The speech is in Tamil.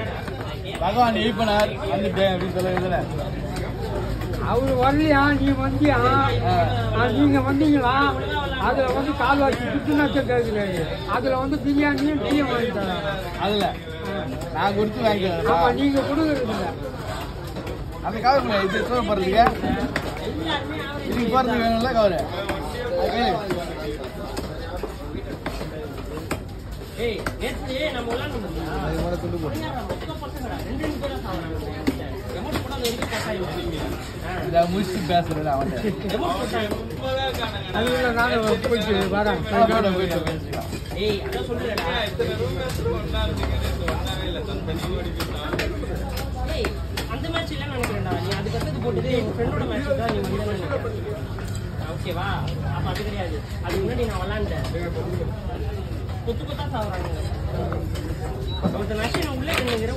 பகவான் எழுப்பினார் வந்துட்டேன் அப்படின்னு சொல்லுறதுல அவரு வரலையா நீ வந்தியா ஆ, நீங்க வந்தீங்களா அதுல வந்து கால் வச்சு புத்துணர்ச்சி கேட்கிறாரு அதுல வந்து பிரியாணியும் டீயும் வாங்கி தராங்க அதுல நான் கொடுத்து வாங்கிக்கிறேன் ஆமா நீங்க கொடுக்கறது இல்ல அந்த கவர் இல்லை இது தூர போறதுக்கு இதுக்கு போறதுக்கு வேணும்ல கவர் ஏய் நேத்து நம்ம விளையாண்டோம்ல அது மேல துண்டு போடு மொத்த பசங்கடா ரெண்டு ரெண்டு பேரா சாவறாங்க எமௌண்ட் போடாத வந்து கட்டாயம் இதை முடிச்சுட்டு பேசுறேன் அவன்கிட்ட எமௌண்ட் போட்டாங்க அதுல நானும் போயிட்டு வரேன் போயிட்டு போயிட்டு பேசிக்கலாம் ஏய் அதான் சொல்றேன்டா ஏய் அந்த மேட்ச் இல்ல நினைக்கிறேன்டா நீ அதுக்கு அடுத்தது போட்டது என் ஃப்ரெண்டோட மேட்ச் தான் நீ வந்து நினைக்கிறேன் ஓகேவா அப்ப அது கிடையாது அது முன்னாடி நான் விளாண்டேன் கொத்து கொத்தா சாவுறாங்க ஒருத்த மேட்ச் நான் உள்ள இருந்துங்கிற